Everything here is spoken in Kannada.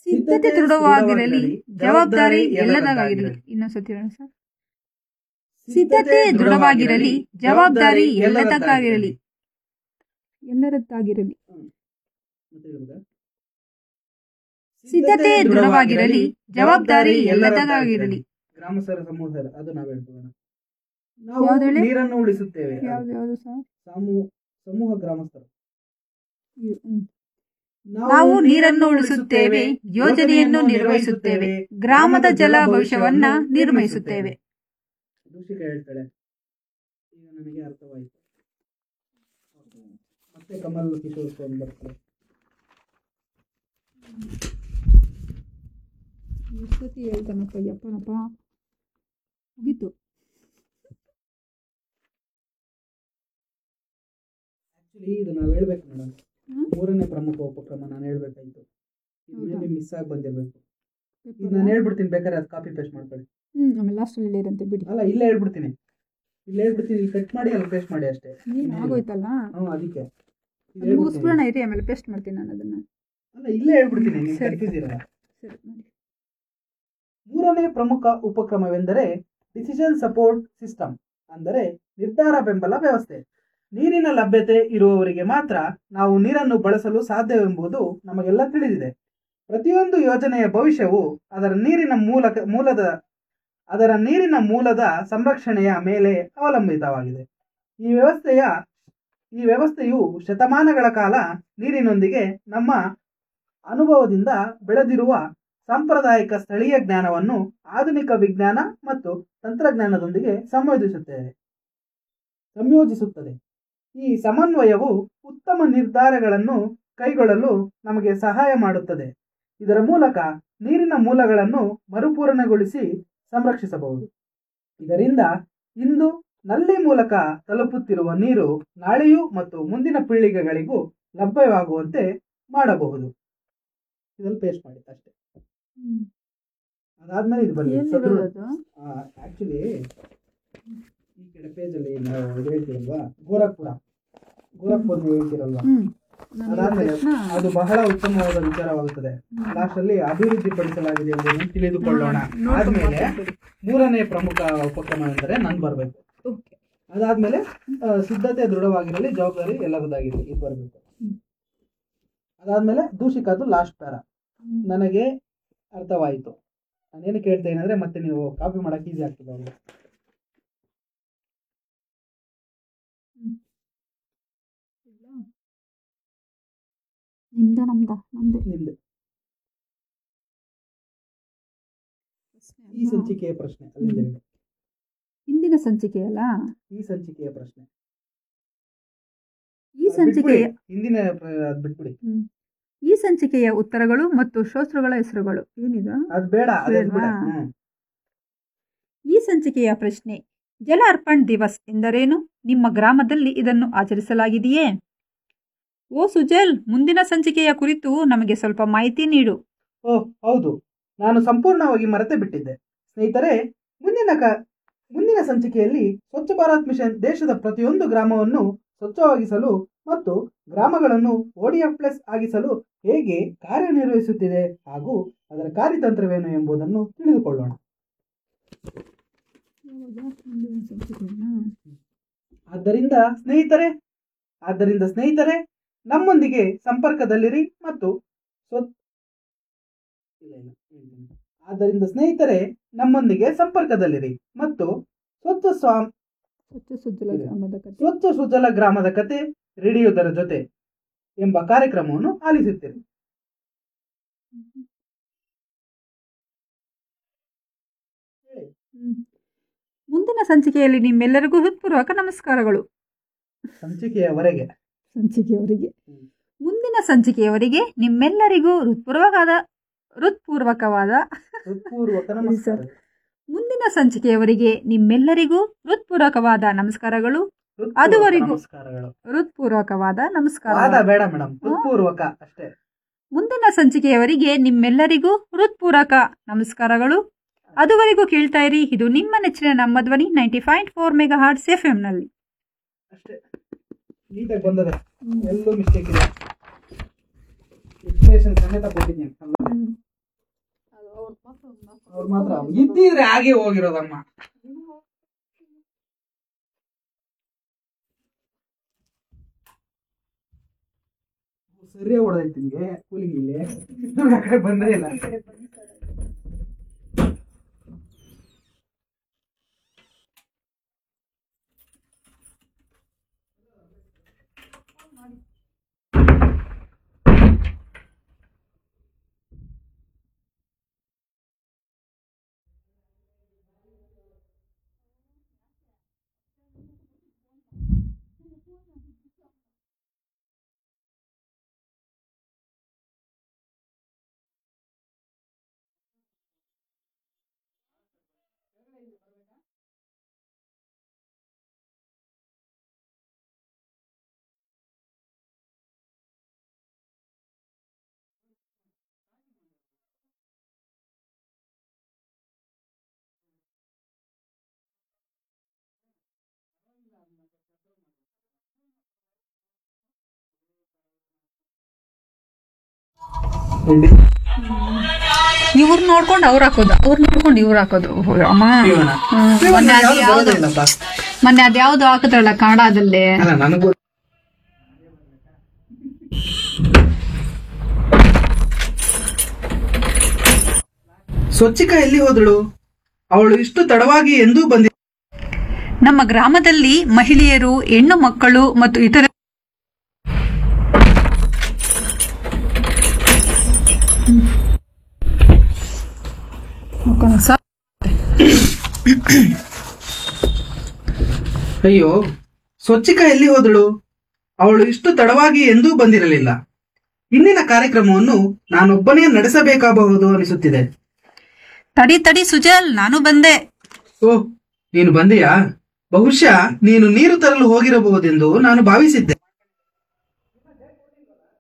ಸಿದ್ಧತೆ ದೃಢವಾಗಿರಲಿ ಜವಾಬ್ದಾರಿ ಎಲ್ಲದಾಗಿರಲಿ ಇನ್ನೊಂದ್ಸತಿ ಹೇಳಿ ಸರ್ ಸಿದ್ಧತೆ ದೃಢವಾಗಿರಲಿ ಜವಾಬ್ದಾರಿ ಎಲ್ಲದಕ್ಕಾಗಿರಲಿ ಎಲ್ಲರದ್ದಾಗಿರಲಿ ಮತ್ತೆ ಹೇಳ್ಬೋದಾ? ಸಿದ್ಧತೆ ದೃಢವಾಗಿರಲಿ ಜವಾಬ್ದಾರಿ ಎಲ್ಲದಕ್ಕಾಗಿರಲಿ ಗ್ರಾಮಸ್ಥರ ಸಮೂಹ ಅದು ನಾವು ಹೇಳ್ಬೋದಾ ನಾವು ಯಾವ್ದು ಹೇಳಿ? ನೀರನ್ನು ಉಳಿಸುತ್ತೇವೆ ಯಾವ್ದು ಯಾವ್ದು ಸರ್ ಸಮೂಹ ಸಮೂಹ ಗ್ರಾಮಸ್ಥರು ಹ್ಮ್. ನಾವು ನೀರನ್ನು ಉಳಿಸುತ್ತೇವೆ ಯೋಜನೆಯನ್ನು ನಿರ್ವಹಿಸುತ್ತೇವೆ ಗ್ರಾಮದ ಜಲ ಭವಿಷ್ಯವನ್ನ ನಿರ್ವಹಿಸುತ್ತೇವೆ ದೂಷಿಕ ಹೇಳ್ತಾಳೆ ಈಗ ನನಗೆ ಅರ್ಥವಾಯಿತು ಮತ್ತೆ ಕಮಲ್ ಕಿಶೋರ್ ಫೋನ್ ಬರ್ತಾರೆ ಎಷ್ಟೊತ್ತಿ ಹೇಳ್ತಾನಪ್ಪ ಯಪ್ಪನಪ್ಪ ಮುಗೀತು ಆಕ್ಚುಲಿ ಇದು ನಾವು ಹೇಳ್ಬೇಕು ಮೇಡಮ್ ಹ್ಮ್? ಮೂರನೇ ಪ್ರಮುಖ ಉಪಕ್ರಮ ನಾನು ಹೇಳ್ಬೇಕಾಯ್ತು ಹೌದಾ? ಇದು ಮಿಸ್ ಆಗಿ ಬಂದಿರ್ಬೇಕು ಇದು ನಾನು ಹೇಳ್ಬಿಡ್ತೀನಿ ಬೇಕಾದ್ರೆ ಅದು ಕಾಪಿ ಪೇಸ್ಟ್ ಮಾಡ್ಕೊಳ್ಳಿ ಹ್ಮ್ ಆಮೇಲೆ ಲಾಸ್ಟಲ್ಲಿ ಹೇಳಿರಂತೆ ಬಿಡಿ ಅಲ್ಲ ಇಲ್ಲೇ ಹೇಳ್ಬಿಡ್ತೀನಿ ಇಲ್ಲೇ ಹೇಳ್ಬಿಡ್ತೀನಿ ಇಲ್ಲಿ ಕಟ್ ಮಾಡಿ ಅಲ್ಲಿ ಪೇಸ್ಟ್ ಮಾಡಿ ಅಷ್ಟೇ ನೀನ್ ಆಗೋಯ್ತಲ್ಲ ಹ್ಞೂ ಅದಕ್ಕೆ ಇದು ಅದು ಹೇಳ್ಬಿಡ್ತೀನಿ. ಮುಗಿಸ್ಬಿಡೋಣ ಇರಿ ಆಮೇಲೆ ಪೇಸ್ಟ್ ಮಾಡ್ತೀನಿ ನಾನು ಅದನ್ನ ಅಲ್ಲ ಇಲ್ಲೇ ಹೇಳ್ಬಿಡ್ತೀನಿ ನೀವು ಸರಿ. ಕನ್ಫ್ಯೂಸ್ ಇರಲ್ಲ ಸರಿ ಮಾಡಿ ಮೂರನೇ ಪ್ರಮುಖ ಉಪಕ್ರಮವೆಂದರೆ ಡಿಸಿಷನ್ ಸಪೋರ್ಟ್ ಸಿಸ್ಟಮ್ ಅಂದರೆ ನಿರ್ಧಾರ ಬೆಂಬಲ ವ್ಯವಸ್ಥೆ ನೀರಿನ ಲಭ್ಯತೆ ಇರುವವರಿಗೆ ಮಾತ್ರ ನಾವು ನೀರನ್ನು ಬಳಸಲು ಸಾಧ್ಯವೆಂಬುದು ನಮಗೆಲ್ಲ ತಿಳಿದಿದೆ ಪ್ರತಿಯೊಂದು ಯೋಜನೆಯ ಭವಿಷ್ಯವು ಅದರ ನೀರಿನ ಮೂಲಕ ಮೂಲದ ಅದರ ನೀರಿನ ಮೂಲದ ಸಂರಕ್ಷಣೆಯ ಮೇಲೆ ಅವಲಂಬಿತವಾಗಿದೆ ಈ ವ್ಯವಸ್ಥೆಯ ಈ ವ್ಯವಸ್ಥೆಯು ಶತಮಾನಗಳ ಕಾಲ ನೀರಿನೊಂದಿಗೆ ನಮ್ಮ ಅನುಭವದಿಂದ ಬೆಳೆದಿರುವ ಸಾಂಪ್ರದಾಯಿಕ ಸ್ಥಳೀಯ ಜ್ಞಾನವನ್ನು ಆಧುನಿಕ ವಿಜ್ಞಾನ ಮತ್ತು ತಂತ್ರಜ್ಞಾನದೊಂದಿಗೆ ಸಂಯೋಜಿಸುತ್ತದೆ ಸಂಯೋಜಿಸುತ್ತದೆ ಈ ಸಮನ್ವಯವು ಉತ್ತಮ ನಿರ್ಧಾರಗಳನ್ನು ಕೈಗೊಳ್ಳಲು ನಮಗೆ ಸಹಾಯ ಮಾಡುತ್ತದೆ ಇದರ ಮೂಲಕ ನೀರಿನ ಮೂಲಗಳನ್ನು ಮರುಪೂರಣಗೊಳಿಸಿ ಸಂರಕ್ಷಿಸಬಹುದು ಇದರಿಂದ ಇಂದು ನಲ್ಲಿ ಮೂಲಕ ತಲುಪುತ್ತಿರುವ ನೀರು ನಾಳೆಯೂ ಮತ್ತು ಮುಂದಿನ ಪೀಳಿಗೆಗಳಿಗೂ ಲಭ್ಯವಾಗುವಂತೆ ಮಾಡಬಹುದು ಇದರಲ್ಲಿ ಪೇಸ್ಟ್ ಮಾಡಿ ಅಷ್ಟೇ ಹ್ಮ್. ಅದಾದ್ಮೇಲೆ ಇದು ಬರಲಿ ಎಲ್ಲಿರೋದು ಅದು? ಆಕ್ಚುಲಿ ಈ ಕಡೆ ಪೇಜಲ್ಲಿ ನಾವು ಇದು ಹೇಳ್ತೀರಲ್ವಾ ಗೋರಖ್ಪುರ ಗೋರಖ್ಪುರ ನೀವು ಹೇಳ್ತೀರಲ್ವಾ ಹ್ಮ್ ನಾನು ಅದಾದ್ಮೇಲೆ ಪ್ರಶ್ನ ಅದು ಬಹಳ ಉತ್ತಮವಾದ ವಿಚಾರವಾಗುತ್ತದೆ ಲಾಸ್ಟ್ ಅಲ್ಲಿ ಅಭಿವೃದ್ಧಿಪಡಿಸಲಾಗಿದೆ ಎಂಬುದನ್ನು ತಿಳಿದುಕೊಳ್ಳೋಣ ನೋಡ್ಕೊಂಡು ಆದ್ಮೇಲೆ ಮಾತಾಡ್ಬೇಡಿ. ಮೂರನೇ ಪ್ರಮುಖ ಉಪಕ್ರಮ ಎಂದರೆ ನನ್ ಬರಬೇಕು ಓಕೆ ಅದಾದ್ಮೇಲೆ ಆ, ಸಿದ್ಧತೆ ದೃಢವಾಗಿರಲಿ ಜವಾಬ್ದಾರಿ ಎಲ್ಲರದಾಗಿರಲಿ ಇದು ಬರಬೇಕು ಹ್ಮ್. ಅದಾದ್ಮೇಲೆ ದೂಷಿಕದ್ದು ಲಾಸ್ಟ್ ಪ್ಯಾರ ನನಗೆ ಅರ್ಥವಾಯಿತು ನಾನೇನು ಕೇಳ್ತಾ ಏನಂದ್ರೆ ಮತ್ತೆ ನೀವು ಕಾಪಿ ಮಾಡಕ್ ಈಸಿ ಆಗ್ತದೆ ಅವ್ರಿಗೆ ನಿಮ್ದ ನಮ್ದ ನಮ್ದೆ ನಿಮ್ದು ಈ ಸಂಚಿಕೆಯ ಪ್ರಶ್ನೆ ಅಲ್ಲಿಂದ ಹೇಳಿ. ಹಿಂದಿನ ಸಂಚಿಕೆ ಅಲ್ಲ ಈ ಸಂಚಿಕೆಯ ಪ್ರಶ್ನೆ ಈ ಸಂಚಿಕೆಯ ಬಿಟ್ಬಿಡಿ. ಹಿಂದಿನ ಪ್ರ- ಅದ್ ಬಿಟ್ಬಿಡಿ ಈ ಸಂಚಿಕೆಯ ಉತ್ತರಗಳು ಮತ್ತು ಶ್ರೋತೃಗಳ ಹೆಸರುಗಳು ಏನಿದು ಅದ್ ಬೇಡ ಅದ್ ಬಿಡ ಬೇಡ್ವಾ? ಈ ಸಂಚಿಕೆಯ ಪ್ರಶ್ನೆ ಜಲ ಅರ್ಪಣ್ ದಿವಸ್ ಎಂದರೇನು ನಿಮ್ಮ ಗ್ರಾಮದಲ್ಲಿ ಇದನ್ನು ಆಚರಿಸಲಾಗಿದೆಯೇ ಓ ಸುಜಲ್ ಮುಂದಿನ ಸಂಚಿಕೆಯ ಕುರಿತು ನಮಗೆ ಸ್ವಲ್ಪ ಮಾಹಿತಿ ನೀಡು ಓ ಹೌದು ನಾನು ಸಂಪೂರ್ಣವಾಗಿ ಮರೆತೇ ಬಿಟ್ಟಿದ್ದೆ ಸ್ನೇಹಿತರೆ ಮುಂದಿನ ಕ ಮುಂದಿನ ಸಂಚಿಕೆಯಲ್ಲಿ ಸ್ವಚ್ಛ ಭಾರತ್ ಮಿಷನ್ ದೇಶದ ಪ್ರತಿಯೊಂದು ಗ್ರಾಮವನ್ನು ಸ್ವಚ್ಛವಾಗಿಸಲು ಮತ್ತು ಗ್ರಾಮಗಳನ್ನು ಓಡಿಎಫ್ ಪ್ಲಸ್ ಆಗಿಸಲು ಹೇಗೆ ಕಾರ್ಯನಿರ್ವಹಿಸುತ್ತಿದೆ ಹಾಗೂ ಅದರ ಕಾರ್ಯತಂತ್ರವೇನು ಎಂಬುದನ್ನು ತಿಳಿದುಕೊಳ್ಳೋಣ ಆದ್ದರಿಂದ ಸ್ನೇಹಿತರೆ ಆದ್ದರಿಂದ ಸ್ನೇಹಿತರೆ ನಮ್ಮೊಂದಿಗೆ ಸಂಪರ್ಕದಲ್ಲಿರಿ ಮತ್ತು ಸ್ವ- ಇಲ್ಲ, ಇಲ್ಲ, ಹೇಳ್ತೀನಿ. ಆದ್ದರಿಂದ ಸ್ನೇಹಿತರೆ ನಮ್ಮೊಂದಿಗೆ ಸಂಪರ್ಕದಲ್ಲಿರಿ ಮತ್ತು ಸ್ವಚ್ಛ ಸ್ವಾಮ್ ಸ್ವಚ್ಛ ಸುಜ್ಜಲ ಗ್ರಾಮದ ಕಥೆ ಸ್ವಚ್ಛ ಸುಜಲ ಗ್ರಾಮದ ಕತೆ ರೇಡಿಯೋದರ ಜೊತೆ ಎಂಬ ಕಾರ್ಯಕ್ರಮವನ್ನು ಆಲಿಸುತ್ತೀರಿ ಹೇಳಿ. ಹ್ಮ್. ಮುಂದಿನ ಸಂಚಿಕೆಯಲ್ಲಿ ನಿಮ್ಮೆಲ್ಲರಿಗೂ ಹೃತ್ಪೂರ್ವಕ ನಮಸ್ಕಾರಗಳು ಸಂಚಿಕೆಯವರೆಗೆ ಸಂಚಿಕೆಯವರಿಗೆ ಹ್ಮ್. ಮುಂದಿನ ಸಂಚಿಕೆಯವರಿಗೆ ನಿಮ್ಮೆಲ್ಲರಿಗೂ ಹೃತ್ಪೂರ್ವಕವಾದ ಹೃತ್ಪೂರ್ವಕವಾದ ಹೃತ್ಪೂರ್ವಕ ನಮಸ್ಕಾರ ಮುಂದಿನ ಸಂಚಿಕೆಯವರಿಗೆ ನಿಮ್ಮೆಲ್ಲರಿಗೂ ಹೃತ್ಪೂರ್ವಕವಾದ ನಮಸ್ಕಾರಗಳು ಹೃತ್ಪೂರ್ವಕ ಅದುವರೆಗೂ. ನಮಸ್ಕಾರಗಳು ಹೃತ್ಪೂರ್ವಕವಾದ ವಾದ ನಮಸ್ಕಾರಗಳು ಬೇಡ ಮೇಡಮ್ ಹೃತ್ಪೂರ್ವಕ ಅಷ್ಟೇ ಮುಂದಿನ ಸಂಚಿಕೆಯವರಿಗೆ ನಿಮ್ಮೆಲ್ಲರಿಗೂ ಹೃತ್ಪೂರ್ವಕ ನಮಸ್ಕಾರಗಳು ಅದುವರೆಗೂ ಕೇಳ್ತಾ ಇರಿ ಇದು ನಿಮ್ಮ ನೆಚ್ಚಿನ ನಮ್ಮ ಧ್ವನಿ ninety point four mega hearts F ನಲ್ಲಿ ಅಷ್ಟೇ ನೀಟಾಗಿ ಬಂದದೆ ಎಲ್ಲೂ ಮಿಸ್ಟೇಕ್ ಇದೆ ಎಕ್ಸ್ಪ್ಲೇಷನ್ ಸಮೇತ ಕೊಟ್ಟಿದ್ದೀನಿ ಅಲ್ಲ ಅವ್ರು ಮಾತ್ರ ಇದ್ದಿದ್ರೆ ಹಾಗೆ ಹೋಗಿರೋದಮ್ಮ ಸರಿಯಾಗಿ ಹೊಡೆದೈತಿ ನಿಮ್ಗೆ ಕೂಲಿಂಗ್ ಇಲ್ಲಿ ನಮ್ಗೆ ಆ ಕಡೆ ಬಂದೇ ಇಲ್ಲ ಇವ್ರು ನೋಡ್ಕೊಂಡು ಅವ್ರು ಹಾಕೋದು ಅವ್ರು ನೋಡ್ಕೊಂಡು ಇವ್ರು ಹಾಕೋದು ಓ, ಅಮ್ಮ ಜೀವನ. ಹ್ಮ್. ಜೀವನ ಮೊನ್ನೆ ಯಾವ್ದು ಅದ್ಯಾವ್ದು ಬರೋದೇ ಇಲ್ಲಪ್ಪ. ಮೊನ್ನೆ ಅದ್ಯಾವ್ದು ಹಾಕಿದ್ರಲ್ಲ ಕನ್ನಡದಲ್ಲಿ ಅಲ್ಲ ನನಗೂ ಸ್ವಚ್ಛಿಕ ಎಲ್ಲಿ ಹೋದಳು ಅವಳು ಇಷ್ಟು ತಡವಾಗಿ ಎಂದೂ ಬಂದಿ ನಮ್ಮ ಗ್ರಾಮದಲ್ಲಿ ಮಹಿಳೆಯರು ಹೆಣ್ಣು ಮಕ್ಕಳು ಮತ್ತು ಇತರ ಸ- ಅಯ್ಯೋ ಸ್ವಚ್ಛಿಕ ಎಲ್ಲಿ ಹೋದಳು ಅವಳು ಇಷ್ಟು ತಡವಾಗಿ ಎಂದೂ ಬಂದಿರಲಿಲ್ಲ ಇಂದಿನ ಕಾರ್ಯಕ್ರಮವನ್ನು ನಾನೊಬ್ಬನೇ ನಡೆಸಬೇಕಾಗಬಹುದು ಅನಿಸುತ್ತಿದೆ ತಡಿ ತಡಿ ಸುಜಲ್ ನಾನು ಬಂದೆ ಓಹ್ ನೀನು ಬಂದೆಯಾ ಬಹುಶಃ ನೀನು ನೀರು ತರಲು ಹೋಗಿರಬಹುದೆಂದು ನಾನು ಭಾವಿಸಿದ್ದೆ